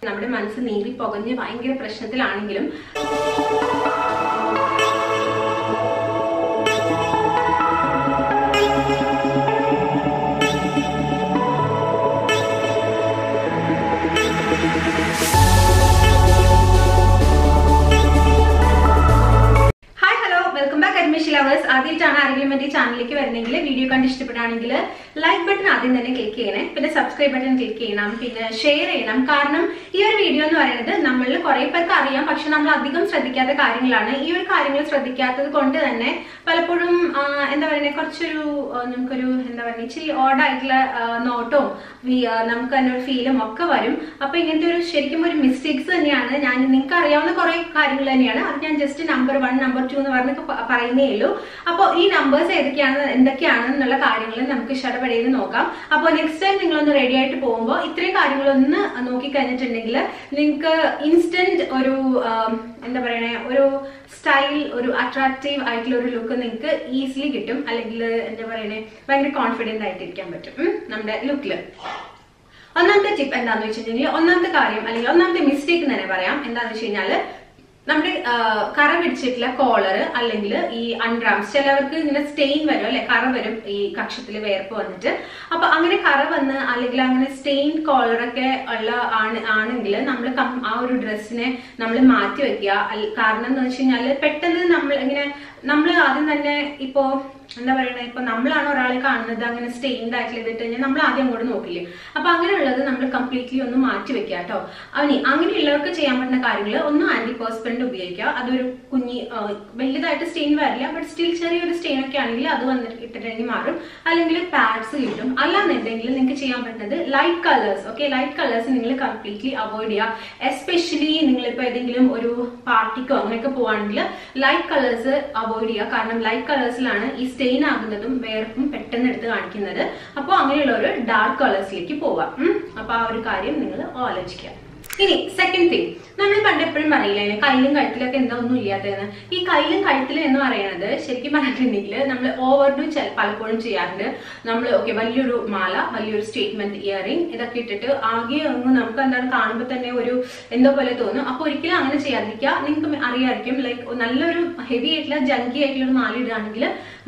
നമ്മുടെ മനസ്സ് നീറി പുകഞ്ഞ് ഭയങ്കര പ്രശ്നത്തിലാണെങ്കിലും hi hello welcome back admission lovers ആദ്യമായിട്ടാണ് ആരെങ്കിലും എന്റെ ചാനലിലേക്ക് വരുന്നെങ്കിൽ വീഡിയോ കണ്ട് ഇഷ്ടപ്പെടുകയാണെങ്കിൽ ലൈക്ക് ബട്ടൺ ആദ്യം തന്നെ ക്ലിക്ക് ചെയ്യണേ പിന്നെ സബ്സ്ക്രൈബ് ബട്ടൺ ക്ലിക്ക് ചെയ്യണം പിന്നെ ഷെയർ ചെയ്യണം കാരണം ഈ ഒരു വീഡിയോ എന്ന് പറയുന്നത് നമ്മളിൽ കുറെ പേർക്ക് അറിയാം പക്ഷെ നമ്മൾ അധികം ശ്രദ്ധിക്കാത്ത കാര്യങ്ങളാണ് ഈ ഒരു കാര്യങ്ങൾ ശ്രദ്ധിക്കാത്തത് കൊണ്ട് തന്നെ പലപ്പോഴും ആ, എന്താ പറയുക കുറച്ചൊരു ആ, നമുക്കൊരു എന്താ പറയുക ഇച്ചിരി ഓഡായിട്ടുള്ള നോട്ടവും വി- ആ, നമുക്ക് തന്നെ ഒരു ഫീലും ഒക്കെ വരും അപ്പൊ ഇങ്ങനത്തെ ഒരു ശരിക്കും ഒരു മിസ്റ്റേക്സ് തന്നെയാണ് ഞാൻ നിങ്ങൾക്ക് അറിയാവുന്ന കുറെ കാര്യങ്ങൾ തന്നെയാണ് അത് ഞാൻ just number one number two എന്ന് പറഞ്ഞൊക്കെ പ- പറയുന്നേ ഉള്ളൂ അപ്പോൾ ഈ നമ്പേഴ്സ് ഏതൊക്കെയാണ് എന്തൊക്കെയാണ് എന്നുള്ള കാര്യങ്ങൾ നമുക്ക് ഷടപടയിൽ നോക്കാം അപ്പോൾ നെക്സ്റ്റ് ടൈം നിങ്ങളൊന്ന് റെഡി ആയിട്ട് പോകുമ്പോൾ ഇത്രയും കാര്യങ്ങളൊന്ന് നോക്കി കഴിഞ്ഞിട്ടുണ്ടെങ്കിൽ നിങ്ങൾക്ക് ഇൻസ്റ്റന്റ് ഒരു ആം, എന്താ പറയണേ ഒരു സ്റ്റൈൽ ഒരു അട്രാക്റ്റീവ് ആയിട്ടുള്ള ഒരു ലുക്ക് നിങ്ങൾക്ക് ഈസിലി കിട്ടും അല്ലെങ്കിൽ എന്താ പറയണേ ഭയങ്കര കോൺഫിഡന്റ് ആയിട്ടിരിക്കാൻ പറ്റും ഉം, നമ്മുടെ ലുക്കിൽ ഒന്നാമത്തെ ടിപ്പ് എന്താന്ന് വെച്ചിട്ടുണ്ടെങ്കിൽ ഒന്നാമത്തെ കാര്യം അല്ലെങ്കിൽ ഒന്നാമത്തെ മിസ്റ്റേക്ക് തന്നെ പറയാം എന്താന്ന് വെച്ച് കഴിഞ്ഞാല് നമ്മുടെ ആ, കറ പിടിച്ചിട്ടുള്ള കോളർ അല്ലെങ്കിൽ ഈ അൺറാംസ് ചിലവർക്ക് ഇങ്ങനെ സ്റ്റെയിൻ വരും അല്ലെ കറ വരും ഈ കക്ഷത്തിൽ വേർപ്പ് വന്നിട്ട് അപ്പൊ അങ്ങനെ കറ വന്ന് അല്ലെങ്കിൽ അങ്ങനെ സ്റ്റെയിൻ കോളറൊക്കെ ഉള്ള ആണ് ആണെങ്കിൽ നമ്മൾ ആ ഒരു ഡ്രസ്സിനെ നമ്മൾ മാറ്റി വെക്കുക അല്ല- കാരണം എന്ന് വെച്ച് കഴിഞ്ഞാല് പെട്ടെന്ന് നമ്മൾ ഇങ്ങനെ നമ്മൾ ആദ്യം തന്നെ ഇപ്പോ എന്താ പറയണേ ഇപ്പൊ നമ്മളാണ് ഒരാളെ കാണുന്നത് അങ്ങനെ സ്റ്റെയിൻഡ് ആയിട്ടുള്ള ഇതിട്ട് കഴിഞ്ഞാൽ നമ്മൾ ആദ്യം അങ്ങോട്ട് നോക്കില്ലേ അപ്പൊ അങ്ങനെയുള്ളത് നമ്മൾ കംപ്ലീറ്റ്ലി ഒന്ന് മാറ്റി വെക്കുക കേട്ടോ അവനി അങ്ങനെയുള്ളവർക്ക് ചെയ്യാൻ പറ്റുന്ന കാര്യങ്ങൾ ഒന്ന് ആന്റി പേഴ്സ്പെന്റ് ഉപയോഗിക്കുക അതൊരു കുഞ്ഞി ആ, വലുതായിട്ട് സ്റ്റെയിൻ വരില്ല ബട്ട് സ്റ്റിൽ ചെറിയൊരു സ്റ്റെയിൻ ഒക്കെ ആണെങ്കിൽ അത് വന്നിട്ട് ഇട്ടിട്ടുണ്ടെങ്കിൽ മാറും അല്ലെങ്കിൽ പാഡ്സ് കിട്ടും അല്ലാന്നുണ്ടെങ്കിൽ നിങ്ങൾക്ക് ചെയ്യാൻ പറ്റുന്നത് light colours okay light colours നിങ്ങൾ കംപ്ലീറ്റ്ലി അവോയ്ഡ് ചെയ്യുക എസ്പെഷ്യലി നിങ്ങളിപ്പോൾ ഏതെങ്കിലും ഒരു പാർട്ടിക്കോ അങ്ങനെയൊക്കെ പോവാണെങ്കിൽ ലൈറ്റ് കളേഴ്സ് അവോയ്ഡ് ചെയ്യുക കാരണം ലൈറ്റ് കളേഴ്സിലാണ് ഈ സ്റ്റെയിൻ ആകുന്നതും വേർപ്പും പെട്ടെന്ന് എടുത്ത് കാണിക്കുന്നത് അപ്പോൾ അങ്ങനെയുള്ള ഒരു ഡാർക്ക് കളേഴ്സിലേക്ക് പോവാം ഉം. അപ്പൊ ആ ഒരു കാര്യം നിങ്ങൾ ആലോചിക്കുക ഇനി സെക്കൻഡ് തിങ് നമ്മൾ പണ്ട് എപ്പോഴും പറയില്ല ഇങ്ങനെ കയ്യിലും കഴുത്തിലൊക്കെ എന്താ ഒന്നും ഇല്ലാത്തതെന്ന് ഈ കയ്യിലും കഴുത്തിലും എന്ന് പറയുന്നത് ശരിക്കും പറഞ്ഞിട്ടുണ്ടെങ്കിൽ നമ്മൾ ഓവർ ഡു പലപ്പോഴും ചെയ്യാറുണ്ട് നമ്മൾ ഓക്കെ വലിയൊരു മാല വലിയൊരു സ്റ്റേറ്റ്മെന്റ് ഇയറിംഗ് ഇതൊക്കെ ഇട്ടിട്ട് ആകെ അങ്ങ് നമുക്ക് എന്താണ് കാണുമ്പോൾ തന്നെ ഒരു എന്തോ പോലെ തോന്നും അപ്പൊ ഒരിക്കലും അങ്ങനെ ചെയ്യാതിരിക്കുക നിങ്ങൾക്ക് അറിയാമായിരിക്കും ലൈക്ക് നല്ലൊരു ഹെവി ആയിട്ടുള്ള ജങ്കി ആയിട്ടുള്ള ഒരു മാല ഇടുകയാണെങ്കിൽ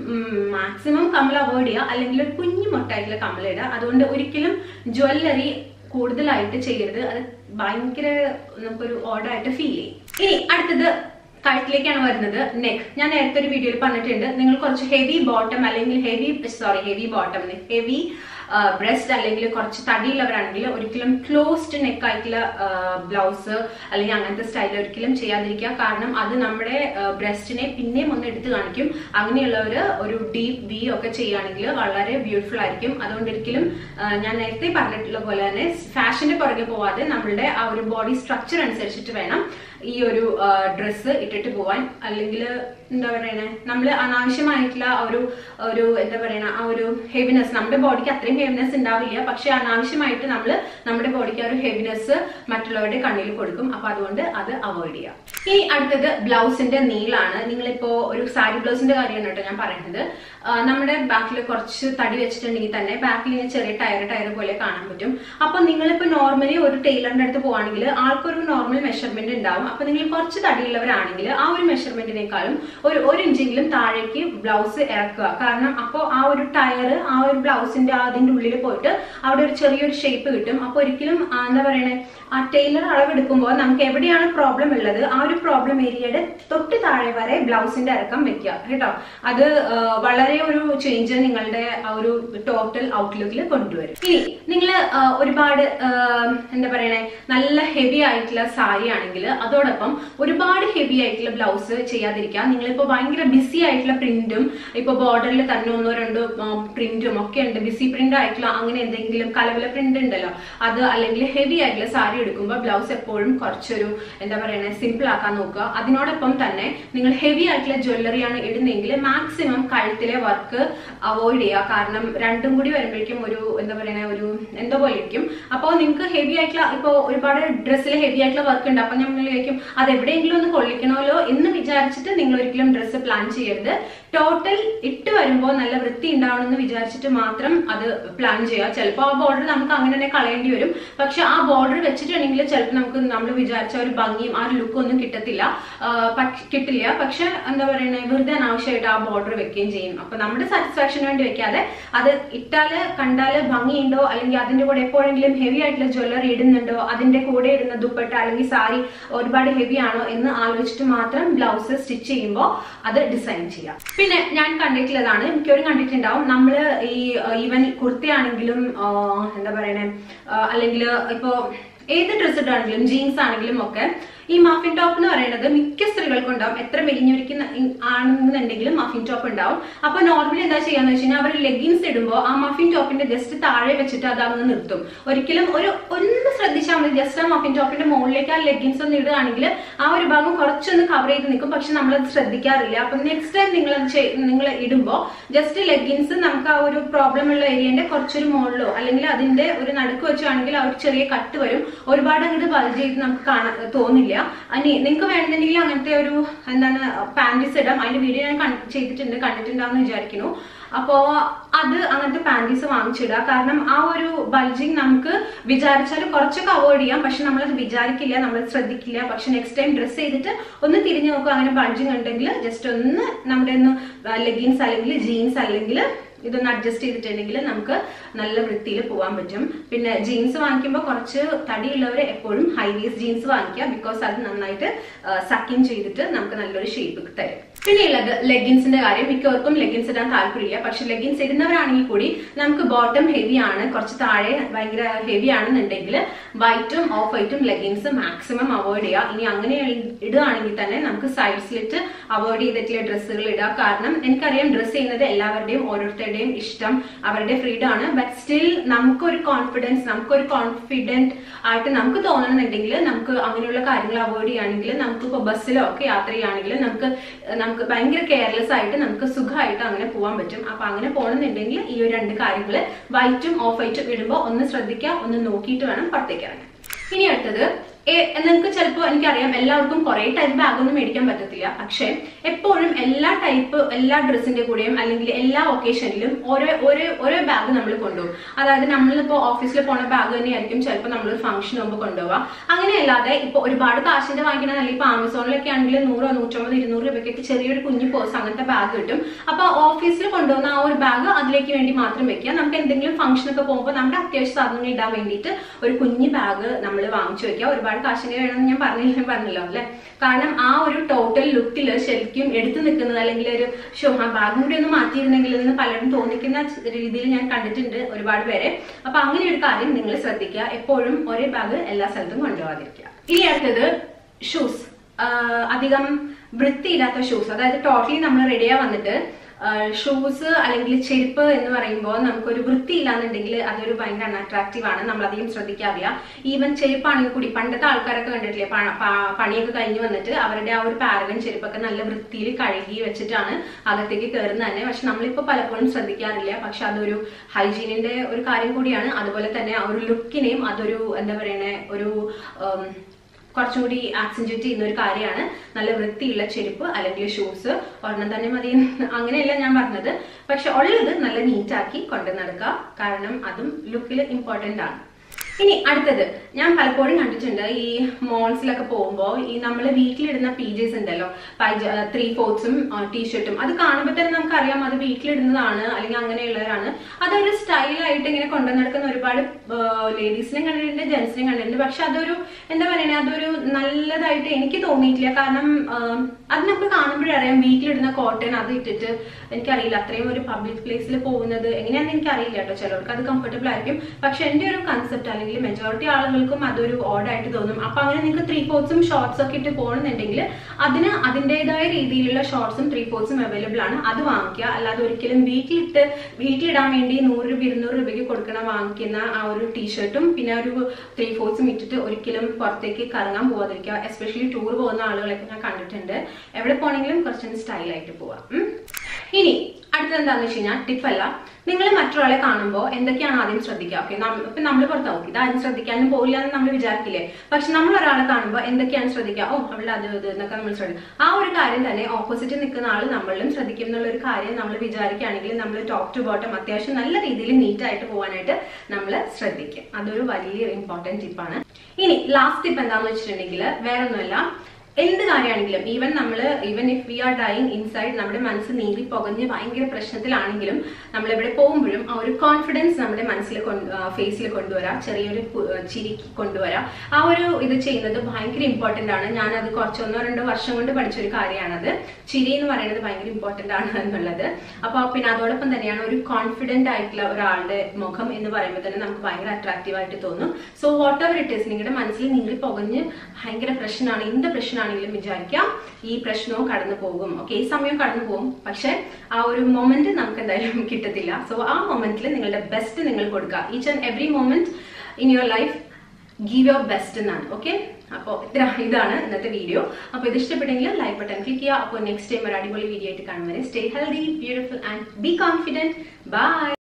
മാക്സിമം കമ്മൽ അവോയ്ഡ് ചെയ്യുക അല്ലെങ്കിൽ ഒരു കുഞ്ഞു മൊട്ടായിട്ടുള്ള കമ്മൽ ഇടുക അതുകൊണ്ട് ഒരിക്കലും ജ്വല്ലറി കൂടുതലായിട്ട് ചെയ്യരുത് അത് ഭയങ്കര നമുക്കൊരു ഓർഡറായിട്ട് ഫീൽ ചെയ്യും ഇനി അടുത്തത് കഴുത്തിലേക്കാണ് വരുന്നത് നെക്ക് ഞാൻ നേരത്തെ ഒരു വീഡിയോയിൽ പറഞ്ഞിട്ടുണ്ട് നിങ്ങൾ കുറച്ച് ഹെവി ബോട്ടം അല്ലെങ്കിൽ heavy sorry heavy bottom heavy breast അല്ലെങ്കിൽ കുറച്ച് തടിയുള്ളവരാണെങ്കിൽ ഒരിക്കലും ക്ലോസ്ഡ് നെക്ക് ആയിട്ടുള്ള ബ്ലൗസ് അല്ലെങ്കിൽ അങ്ങനത്തെ സ്റ്റൈൽ ഒരിക്കലും ചെയ്യാതിരിക്കുക കാരണം അത് നമ്മുടെ ബ്രസ്റ്റിനെ പിന്നെയും ഒന്ന് എടുത്തു കാണിക്കും അങ്ങനെയുള്ളവർ ഒരു ഡീപ്പ് വി ഒക്കെ ചെയ്യുകയാണെങ്കിൽ വളരെ ബ്യൂട്ടിഫുൾ ആയിരിക്കും അതുകൊണ്ട് ഒരിക്കലും ആ, ഞാൻ നേരത്തെ പറഞ്ഞിട്ടുള്ള പോലെ തന്നെ ഫാഷന്റെ പുറകെ പോവാതെ നമ്മളുടെ ആ ഒരു ബോഡി സ്ട്രക്ചർ അനുസരിച്ചിട്ട് വേണം ഈ ഒരു ഡ്രസ്സ് ഇട്ടിട്ട് പോവാൻ അല്ലെങ്കിൽ എന്താ പറയണേ നമ്മൾ അനാവശ്യമായിട്ടുള്ള ആ ഒരു ഒരു എന്താ പറയണ ആ ഒരു ഹെവിനെസ് നമ്മുടെ ബോഡിക്ക് അത്രയും ഹെവിനെസ് ഉണ്ടാവില്ല പക്ഷെ അനാവശ്യമായിട്ട് നമ്മൾ നമ്മുടെ ബോഡിക്ക് ആ ഒരു ഹെവിനെസ് മറ്റുള്ളവരുടെ കണ്ണിൽ കൊടുക്കും അപ്പൊ അതുകൊണ്ട് അത് അവോയ്ഡ് ചെയ്യാം ഇനി അടുത്തത് ബ്ലൗസിന്റെ നീളാണ് നിങ്ങളിപ്പോ ഒരു സാരി ബ്ലൗസിന്റെ കാര്യമാണ് കേട്ടോ ഞാൻ പറയുന്നത് ആ, നമ്മുടെ ബാക്കിൽ കുറച്ച് തടി വെച്ചിട്ടുണ്ടെങ്കിൽ തന്നെ ബാക്കിൽ ഇങ്ങനെ ചെറിയ ടയർ ടയർ പോലെ കാണാൻ പറ്റും അപ്പൊ നിങ്ങളിപ്പോ നോർമലി ഒരു ടൈലറിന്റെ അടുത്ത് പോവാണെങ്കിൽ ആൾക്കൊരു നോർമൽ മെഷർമെന്റ് ഉണ്ടാവും അപ്പൊ നിങ്ങൾ കുറച്ച് തടിയുള്ളവരാണെങ്കിൽ ആ ഒരു മെഷർമെന്റിനേക്കാളും ഒരു ഒരു ഇഞ്ചെങ്കിലും താഴേക്ക് ബ്ലൗസ് ഇറക്കുക കാരണം അപ്പോൾ ആ ഒരു ടയർ ആ ഒരു ബ്ലൗസിന്റെ അതിന്റെ ഉള്ളിൽ പോയിട്ട് അവിടെ ഒരു ചെറിയൊരു ഷേപ്പ് കിട്ടും അപ്പൊ ഒരിക്കലും ആ, എന്താ പറയണേ ആ ടൈലർ അളവെടുക്കുമ്പോൾ നമുക്ക് എവിടെയാണ് പ്രോബ്ലം ഉള്ളത് ആ ഒരു പ്രോബ്ലം ഏരിയയുടെ തൊട്ട് താഴെ വരെ ബ്ലൗസിന്റെ ഇറക്കം വെക്കുക കേട്ടോ അത് ആ, വളരെ ഒരു ചേഞ്ച് നിങ്ങളുടെ ആ ഒരു ടോട്ടൽ ഔട്ട്ലുക്കിൽ കൊണ്ടുവരും ഇനി നിങ്ങൾ ഒരുപാട് ആ, എന്താ പറയണേ നല്ല ഹെവി ആയിട്ടുള്ള സാരി ആണെങ്കിൽ അതോടൊപ്പം ഒരുപാട് ഹെവി ആയിട്ടുള്ള ബ്ലൗസ് ചെയ്യാതിരിക്കുക നിങ്ങളിപ്പോ ഭയങ്കര ബിസി ആയിട്ടുള്ള പ്രിന്റും ഇപ്പൊ ബോർഡറിൽ തന്നെ ഒന്നോ രണ്ടോ പ്രിന്റും ഒക്കെ ഉണ്ട് ബിസി പ്രിന്റ് ആയിട്ടുള്ള അങ്ങനെ എന്തെങ്കിലും കലവല പ്രിന്റ് ഉണ്ടല്ലോ അത് അല്ലെങ്കിൽ ഹെവി ആയിട്ടുള്ള സാരി എടുക്കുമ്പോൾ ബ്ലൗസ് എപ്പോഴും കുറച്ചൊരു എന്താ പറയണേ സിമ്പിൾ ആക്കാൻ നോക്കുക അതിനോടൊപ്പം തന്നെ നിങ്ങൾ ഹെവി ആയിട്ടുള്ള ജ്വല്ലറി ആണ് ഇടുന്നെങ്കിൽ മാക്സിമം കഴുത്തിലെ വർക്ക് അവോയ്ഡ് ചെയ്യുക കാരണം രണ്ടും കൂടി വരുമ്പോഴേക്കും ഒരു എന്താ പറയണ ഒരു എന്തോ പോലെ ഇരിക്കും അപ്പോൾ നിങ്ങൾക്ക് ഹെവി ആയിട്ടുള്ള ഇപ്പോൾ ഒരുപാട് ഡ്രസ്സിൽ ഹെവി ആയിട്ടുള്ള വർക്ക് ഉണ്ട് അപ്പോൾ നമ്മൾ വിചാരിക്കും അത് എവിടെയെങ്കിലും ഒന്ന് കൊള്ളിക്കണമല്ലോ എന്ന് വിചാരിച്ചിട്ട് നിങ്ങൾ ഒരിക്കലും ഡ്രസ്സ് പ്ലാൻ ചെയ്യരുത് ടോട്ടൽ ഇട്ട് വരുമ്പോൾ നല്ല വൃത്തി ഉണ്ടാവണമെന്ന് വിചാരിച്ചിട്ട് മാത്രം അത് പ്ലാൻ ചെയ്യുക ചിലപ്പോൾ ആ ബോർഡർ നമുക്ക് അങ്ങനെ തന്നെ കളയേണ്ടി വരും പക്ഷെ ആ ബോർഡർ വെച്ചിട്ടുണ്ടെങ്കിൽ ചിലപ്പോൾ നമുക്ക് നമ്മൾ വിചാരിച്ച ഒരു ഭംഗിയും ആ ഒരു ലുക്കും ഒന്നും കിട്ടത്തില്ല ആ, പക്ഷ- കിട്ടില്ല പക്ഷെ എന്താ പറയുന്നത് വെറുതെ അനാവശ്യമായിട്ട് ആ ബോർഡർ വെക്കുകയും ചെയ്യും അപ്പൊ നമ്മുടെ സാറ്റിസ്ഫാക്ഷന് വേണ്ടി വെക്കാതെ അത് ഇട്ടാല് കണ്ടാല് ഭംഗിയുണ്ടോ അല്ലെങ്കിൽ അതിന്റെ കൂടെ എപ്പോഴെങ്കിലും ഹെവി ആയിട്ടുള്ള ജ്വല്ലറി ഇടുന്നുണ്ടോ അതിന്റെ കൂടെ ഇടുന്ന ദുപ്പട്ട അല്ലെങ്കിൽ സാരി ഒരുപാട് ഹെവി ആണോ എന്ന് ആലോചിച്ചിട്ട് മാത്രം ബ്ലൗസ് സ്റ്റിച്ച് ചെയ്യുമ്പോൾ അത് ഡിസൈൻ ചെയ്യാം പിന്നെ ഞാൻ കണ്ടിട്ടുള്ളതാണ് മിക്കവരും കണ്ടിട്ടുണ്ടാവും നമ്മൾ ഈ ഈവൻ കുർത്തയാണെങ്കിലും ആ, എന്താ പറയണേ അല്ലെങ്കിൽ ഇപ്പോ ഏത് ഡ്രസ്സ് ഇട്ടാണെങ്കിലും ജീൻസ് ആണെങ്കിലും ഒക്കെ ഈ മഫിൻ ടോപ്പ് എന്ന് പറയുന്നത് മിക്ക സ്ത്രീകൾക്കും ഉണ്ടാവും എത്ര മെലിഞ്ഞിരിക്കുന്ന ആണെന്നുണ്ടെങ്കിലും മഫിൻ ടോപ്പ് ഉണ്ടാവും അപ്പൊ നോർമലി എന്താ ചെയ്യാന്ന് വെച്ച് കഴിഞ്ഞാൽ അവർ ലെഗിൻസ് ഇടുമ്പോൾ ആ മഫിൻ ടോപ്പിന്റെ ജസ്റ്റ് താഴെ വെച്ചിട്ട് അത് അങ്ങ് നിർത്തും ഒരിക്കലും ഒരു ഒന്ന് ശ്രദ്ധിച്ചാൽ മതി ജസ്റ്റ് ആ മഫിൻ ടോപ്പിന്റെ മുകളിലേക്ക് ആ ലെഗിൻസ് ഒന്ന് ഇടുകയാണെങ്കിൽ ആ ഒരു ഭാഗം കുറച്ചൊന്ന് കവർ ചെയ്ത് നിൽക്കും പക്ഷെ നമ്മളത് ശ്രദ്ധിക്കാറില്ല അപ്പൊ നെക്സ്റ്റ് ടൈം നിങ്ങൾ നിങ്ങൾ ഇടുമ്പോൾ ജസ്റ്റ് ലെഗിൻസ് നമുക്ക് ആ ഒരു പ്രോബ്ലം ഉള്ള ഏരിയന്റെ കുറച്ചൊരു മുകളിലോ അല്ലെങ്കിൽ അതിന്റെ ഒരു നടുക്ക് വെച്ചാണെങ്കിൽ ആ ഒരു ചെറിയ കട്ട് വരും ഒരുപാട് അങ്ങോട്ട് ബൾജ് ചെയ്ത് നമുക്ക് കാണാൻ തോന്നില്ല അനി നിങ്ങൾക്ക് വേണമെന്നുണ്ടെങ്കിൽ അങ്ങനത്തെ ഒരു എന്താണ് പാൻറ്റീസ് ഇടാം അതിന്റെ വീഡിയോ ഞാൻ കൺ- ചെയ്തിട്ടുണ്ട് കണ്ടിട്ടുണ്ടാന്ന് വിചാരിക്കുന്നു അപ്പോ അത് അങ്ങനത്തെ പാൻറ്റീസ് വാങ്ങിച്ചിടുക കാരണം ആ ഒരു ബൾജിങ് നമുക്ക് വിചാരിച്ചാൽ കുറച്ചൊക്കെ അവോയ്ഡ് ചെയ്യാം പക്ഷെ നമ്മളത് വിചാരിക്കില്ല നമ്മൾ ശ്രദ്ധിക്കില്ല പക്ഷെ നെക്സ്റ്റ് ടൈം ഡ്രസ്സ് ചെയ്തിട്ട് ഒന്ന് തിരിഞ്ഞു നോക്കുക അങ്ങനെ ബൾജിങ് ഉണ്ടെങ്കിൽ ജസ്റ്റ് ഒന്ന് നമ്മുടെ ഒന്ന് ലെഗിൻസ് അല്ലെങ്കിൽ ജീൻസ് അല്ലെങ്കിൽ ഇതൊന്ന് അഡ്ജസ്റ്റ് ചെയ്തിട്ടുണ്ടെങ്കിൽ നമുക്ക് നല്ല വൃത്തിയിൽ പോകാൻ പറ്റും പിന്നെ ജീൻസ് വാങ്ങിക്കുമ്പോൾ കുറച്ച് തടിയുള്ളവർ എപ്പോഴും ഹൈ വേസ് ജീൻസ് വാങ്ങിക്കുക ബിക്കോസ് അത് നന്നായിട്ട് സക്കിൻ ചെയ്തിട്ട് നമുക്ക് നല്ലൊരു ഷേപ്പ് തരും പിന്നെ ഉള്ളത് ലെഗിൻസിന്റെ കാര്യം മിക്കവർക്കും ലെഗിൻസ് ഇടാൻ താല്പര്യമില്ല പക്ഷെ ലെഗിൻസ് ഇടുന്നവരാണെങ്കിൽ കൂടി നമുക്ക് ബോട്ടം ഹെവി ആണ് കുറച്ച് താഴെ ഭയങ്കര ഹെവി ആണെന്നുണ്ടെങ്കിൽ വൈറ്റും ഓഫ് വൈറ്റും ലെഗിൻസ് മാക്സിമം അവോയ്ഡ് ചെയ്യുക ഇനി അങ്ങനെ ഇടുകയാണെങ്കിൽ തന്നെ നമുക്ക് സൈഡ് സ്ലിറ്റ് അവോയ്ഡ് ചെയ്തിട്ടുള്ള ഡ്രസ്സുകൾ ഇടുക കാരണം എനിക്കറിയാം ഡ്രസ്സ് ചെയ്യുന്നത് എല്ലാവരുടെയും ഓരോരുത്തരുടെയും ഇഷ്ടം അവരുടെ ഫ്രീഡം ആണ് ബട്ട് സ്റ്റിൽ നമുക്കൊരു കോൺഫിഡൻസ് നമുക്കൊരു കോൺഫിഡന്റ് ആയിട്ട് നമുക്ക് തോന്നണമെന്നുണ്ടെങ്കിൽ നമുക്ക് അങ്ങനെയുള്ള കാര്യങ്ങൾ അവോയ്ഡ് ചെയ്യുകയാണെങ്കിൽ നമുക്ക് ഇപ്പോൾ ബസ്സിലോ ഒക്കെ യാത്ര ചെയ്യുകയാണെങ്കിൽ നമുക്ക് നമുക്ക് ഭയങ്കര കെയർലെസ് ആയിട്ട് നമുക്ക് സുഖമായിട്ട് അങ്ങനെ പോകാൻ പറ്റും അപ്പൊ അങ്ങനെ പോകണമെന്നുണ്ടെങ്കിൽ ഈ ഒരു രണ്ട് കാര്യങ്ങൾ വൈറ്റും ഓഫ് വൈറ്റും ഇടുമ്പോൾ ഒന്ന് ശ്രദ്ധിക്കുക ഒന്ന് നോക്കിയിട്ട് വേണം പുറത്തേക്ക് ഇറങ്ങാൻ ഇനി അടുത്തത് ഏ- നിങ്ങൾക്ക് ചിലപ്പോൾ എനിക്കറിയാം എല്ലാവർക്കും കുറെ ടൈപ്പ് ബാഗ് ഒന്നും മേടിക്കാൻ പറ്റത്തില്ല പക്ഷെ എപ്പോഴും എല്ലാ ടൈപ്പ് എല്ലാ ഡ്രസ്സിന്റെ കൂടെയും അല്ലെങ്കിൽ എല്ലാ ഒക്കേഷനിലും ഓരോ ഓരോ ഓരോ ബാഗ് നമ്മൾ കൊണ്ടുപോകും അതായത് നമ്മളിപ്പോ ഓഫീസിൽ പോണ ബാഗ് തന്നെയായിരിക്കും ചിലപ്പോൾ നമ്മൾ ഫംഗ്ഷൻ ആകുമ്പോൾ കൊണ്ടുപോവുക അങ്ങനെയല്ലാതെ ഇപ്പൊ ഒരുപാട് കാശിന്റെ വാങ്ങിക്കണമെന്നല്ല ഇപ്പൊ ആമസോണിലൊക്കെ ആണെങ്കിൽ നൂറോ നൂറ്റമ്പത് ഇരുന്നൂറ് രൂപയ്ക്കൊക്കെ ചെറിയൊരു കുഞ്ഞു പേഴ്സ് അങ്ങനത്തെ ബാഗ് കിട്ടും അപ്പൊ ഓഫീസിൽ കൊണ്ടുപോകുന്ന ആ ഒരു ബാഗ് അതിലേക്ക് വേണ്ടി മാത്രം വെക്കുക നമുക്ക് എന്തെങ്കിലും ഫംഗ്ഷൻ ഒക്കെ പോകുമ്പോൾ നമ്മുടെ അത്യാവശ്യ സാധനങ്ങൾ ഇടാൻ വേണ്ടിയിട്ട് ഒരു കുഞ്ഞു ബാഗ് നമ്മൾ വാങ്ങിച്ചു വെക്കുക ഒരുപാട് കാശിന് വേണമെന്ന് ഞാൻ പറഞ്ഞില്ല പറഞ്ഞല്ലോ അല്ലെ കാരണം ആ ഒരു ടോട്ടൽ ലുക്കിൽ ശരിക്കും എടുത്തു നിൽക്കുന്നത് അല്ലെങ്കിൽ ഒരു ഷോ ആ ബാഗും കൂടി ഒന്ന് മാറ്റിയിരുന്നെങ്കിൽ എന്ന് പലരും തോന്നിക്കുന്ന രീതിയിൽ ഞാൻ കണ്ടിട്ടുണ്ട് ഒരുപാട് പേരെ അപ്പൊ അങ്ങനെ ഒരു കാര്യം നിങ്ങൾ ശ്രദ്ധിക്കുക എപ്പോഴും ഒരേ ബാഗ് എല്ലാ സ്ഥലത്തും കൊണ്ടുപോകാതിരിക്കുക ഇനി അടുത്തത് ഷൂസ് അധികം വൃത്തിയില്ലാത്ത ഷൂസ് അതായത് ടോട്ടലി നമ്മൾ റെഡിയാ വന്നിട്ട് ഷൂസ് അല്ലെങ്കിൽ ചെരുപ്പ് എന്ന് പറയുമ്പോൾ നമുക്കൊരു വൃത്തിയില്ലാന്നുണ്ടെങ്കിൽ അതൊരു ഭയങ്കര അൺഅട്രാക്റ്റീവ് ആണ് നമ്മൾ അധികം ശ്രദ്ധിക്കാറില്ല ഈവൻ ചെരുപ്പാണെങ്കിൽ കൂടി പണ്ടത്തെ ആൾക്കാരൊക്കെ കണ്ടിട്ടില്ലേ പ- പ- പണിയൊക്കെ കഴിഞ്ഞ് വന്നിട്ട് അവരുടെ ആ ഒരു പാരഗൻ ചെരുപ്പൊക്കെ നല്ല വൃത്തിയിൽ കഴുകി വെച്ചിട്ടാണ് അകത്തേക്ക് കയറുന്നത് തന്നെ പക്ഷെ നമ്മളിപ്പോൾ പലപ്പോഴും ശ്രദ്ധിക്കാറില്ല പക്ഷെ അതൊരു ഹൈജീനിന്റെ ഒരു കാര്യം കൂടിയാണ് അതുപോലെ തന്നെ ആ ഒരു ലുക്കിനെയും അതൊരു എന്താ പറയണേ ഒരു ഉം, കുറച്ചും കൂടി ആക്സെൻറ്റുവേറ്റ് ചെയ്യുന്ന ഒരു കാര്യമാണ് നല്ല വൃത്തിയുള്ള ചെരുപ്പ് അല്ലെങ്കിൽ ഷൂസ് ഒരെണ്ണം തന്നെ മതി എന്ന് അങ്ങനെയല്ല ഞാൻ പറഞ്ഞത് പക്ഷെ ഉള്ളത് നല്ല നീറ്റാക്കി കൊണ്ടു നടക്കുക കാരണം അതും ലുക്കിൽ ഇമ്പോർട്ടൻ്റ് ആണ് ഇനി അടുത്തത് ഞാൻ പലപ്പോഴും കണ്ടിട്ടുണ്ട് ഈ മോൾസിലൊക്കെ പോകുമ്പോൾ ഈ നമ്മൾ വീട്ടിലിടുന്ന പി ജെസ് ഉണ്ടല്ലോ ത്രീ ഫോർട്സും ടീഷർട്ടും അത് കാണുമ്പോൾ തന്നെ നമുക്കറിയാം അത് വീട്ടിലിടുന്നതാണ് അല്ലെങ്കിൽ അങ്ങനെയുള്ളവരാണ് അതൊരു സ്റ്റൈലായിട്ട് ഇങ്ങനെ കൊണ്ടു നടക്കുന്ന ഒരുപാട് ലേഡീസിനെയും കണ്ടിട്ടുണ്ട് ജെൻസിനെയും കണ്ടിട്ടുണ്ട് പക്ഷെ അതൊരു എന്താ പറയുക അതൊരു നല്ലതായിട്ട് എനിക്ക് തോന്നിയിട്ടില്ല കാരണം ആ, അത് നമുക്ക് കാണുമ്പോഴറിയാം വീട്ടിലിടുന്ന കോട്ടൺ അത് ഇട്ടിട്ട് എനിക്കറിയില്ല അത്രയും ഒരു പബ്ലിക് പ്ലേസിൽ പോകുന്നത് എങ്ങനെയാണെന്ന് എനിക്കറിയില്ല കേട്ടോ ചിലർക്ക് അത് കംഫർട്ടബിൾ ആയിരിക്കും പക്ഷെ എൻ്റെ ഒരു കൺസെപ്റ്റ് അല്ലെങ്കിൽ മെജോറിറ്റി ആളുകൾക്കും അതൊരു ഓഡായിട്ട് തോന്നും അപ്പൊ അങ്ങനെ നിങ്ങൾക്ക് ത്രീ ഫോർട്സും ഷോർട്സ് ഒക്കെ ഇട്ട് പോകണമെന്നുണ്ടെങ്കിൽ അതിന് അതിൻ്റെതായ രീതിയിലുള്ള ഷോർട്സും ത്രീ ഫോർട്സും അവൈലബിൾ ആണ് അത് വാങ്ങിക്കുക അല്ലാതെ ഒരിക്കലും വീട്ടിലിട്ട് വീട്ടിലിടാൻ വേണ്ടി നൂറ് രൂപ ഇരുന്നൂറ് രൂപയ്ക്ക് കൊടുക്കണ വാങ്ങിക്കുന്ന ആ ഒരു ടീഷർട്ടും പിന്നെ ഒരു ത്രീ ഫോർട്സും ഇട്ടിട്ട് ഒരിക്കലും പുറത്തേക്ക് കറങ്ങാൻ പോവാതിരിക്കുക എസ്പെഷ്യലി ടൂർ പോകുന്ന ആളുകളൊക്കെ ഞാൻ കണ്ടിട്ടുണ്ട് എവിടെ പോണെങ്കിലും കുറച്ചൊന്ന് സ്റ്റൈലായിട്ട് പോവാം ഉം. ഇനി അടുത്തത് എന്താണെന്ന് വെച്ച് കഴിഞ്ഞാൽ ടിപ്പല്ല നിങ്ങൾ മറ്റൊരാളെ കാണുമ്പോൾ എന്തൊക്കെയാണ് ആദ്യം ശ്രദ്ധിക്കുക ഓക്കെ ഇപ്പൊ നമ്മൾ പുറത്താവും ഇതാരും ശ്രദ്ധിക്കാനും പോയില്ല എന്ന് നമ്മൾ വിചാരിക്കില്ലേ പക്ഷെ നമ്മൾ ഒരാളെ കാണുമ്പോൾ എന്തൊക്കെയാണ് ശ്രദ്ധിക്കുക ഓ അവളുടെ അത് ഇത് എന്നൊക്കെ നമ്മൾ ശ്രദ്ധിക്കും ആ ഒരു കാര്യം തന്നെ ഓപ്പോസിറ്റ് നിൽക്കുന്ന ആൾ നമ്മളിലും ശ്രദ്ധിക്കും എന്നുള്ള ഒരു കാര്യം നമ്മൾ വിചാരിക്കുകയാണെങ്കിൽ നമ്മൾ ടോപ്പ് ടു ബോട്ടം അത്യാവശ്യം നല്ല രീതിയിൽ നീറ്റ് ആയിട്ട് പോകാനായിട്ട് നമ്മൾ ശ്രദ്ധിക്കും അതൊരു വലിയ ഇമ്പോർട്ടൻറ്റ് ടിപ്പാണ് ഇനി ലാസ്റ്റ് ടിപ്പ് എന്താണെന്ന് വെച്ചിട്ടുണ്ടെങ്കിൽ വേറെ ഒന്നുമല്ല എന്ത് കാര്യമാണെങ്കിലും ഈവൻ നമ്മൾ even if we are dying inside നമ്മുടെ മനസ്സ് നീറി പുകഞ്ഞ് ഭയങ്കര പ്രശ്നത്തിലാണെങ്കിലും നമ്മൾ എവിടെ പോകുമ്പോഴും ആ ഒരു കോൺഫിഡൻസ് നമ്മുടെ മനസ്സിൽ കൊണ്ട് ഫേസിൽ കൊണ്ടുവരാം ചെറിയൊരു പു- ചിരി കൊണ്ടുവരാം ആ ഒരു ഇത് ചെയ്യുന്നത് ഭയങ്കര ഇമ്പോർട്ടന്റ് ആണ് ഞാനത് കുറച്ചൊന്നോ രണ്ടോ വർഷം കൊണ്ട് പഠിച്ചൊരു കാര്യമാണത് ചിരി എന്ന് പറയുന്നത് ഭയങ്കര ഇമ്പോർട്ടന്റ് ആണ് എന്നുള്ളത് അപ്പോൾ പിന്നെ അതോടൊപ്പം തന്നെയാണ് ഒരു കോൺഫിഡന്റ് ആയിട്ടുള്ള ഒരാളുടെ മുഖം എന്ന് പറയുമ്പോൾ തന്നെ നമുക്ക് ഭയങ്കര അട്രാക്റ്റീവ് ആയിട്ട് തോന്നും so whatever it is നിങ്ങളുടെ മനസ്സിൽ നീറി പുകഞ്ഞ് ഭയങ്കര പ്രശ്നമാണ് എന്ത് പ്രശ്നമാണെങ്കിലും വിചാരിക്കാം ഈ പ്രശ്നവും കടന്നു പോകും ഓക്കെ ഈ സമയം കടന്നു പോകും പക്ഷെ ആ ഒരു മൊമെന്റ് നമുക്ക് എന്തായാലും കിട്ടത്തില്ല സോ ആ മൊമെന്റിൽ നിങ്ങളുടെ ബെസ്റ്റ് നിങ്ങൾ കൊടുക്കുക each and every moment in your life give your best എന്നാണ് ഓക്കെ അപ്പോൾ ഇത്ര ഇതാണ് ഇന്നത്തെ വീഡിയോ അപ്പോൾ ഇത് ഇഷ്ടപ്പെട്ടെങ്കിൽ ലൈക്ക് ബട്ടൺ ക്ലിക്ക് ചെയ്യുക അപ്പോൾ നെക്സ്റ്റ് ടൈം ഒരു അടിപൊളി വീഡിയോ ആയിട്ട് കാണും വരെ stay healthy beautiful and be confident by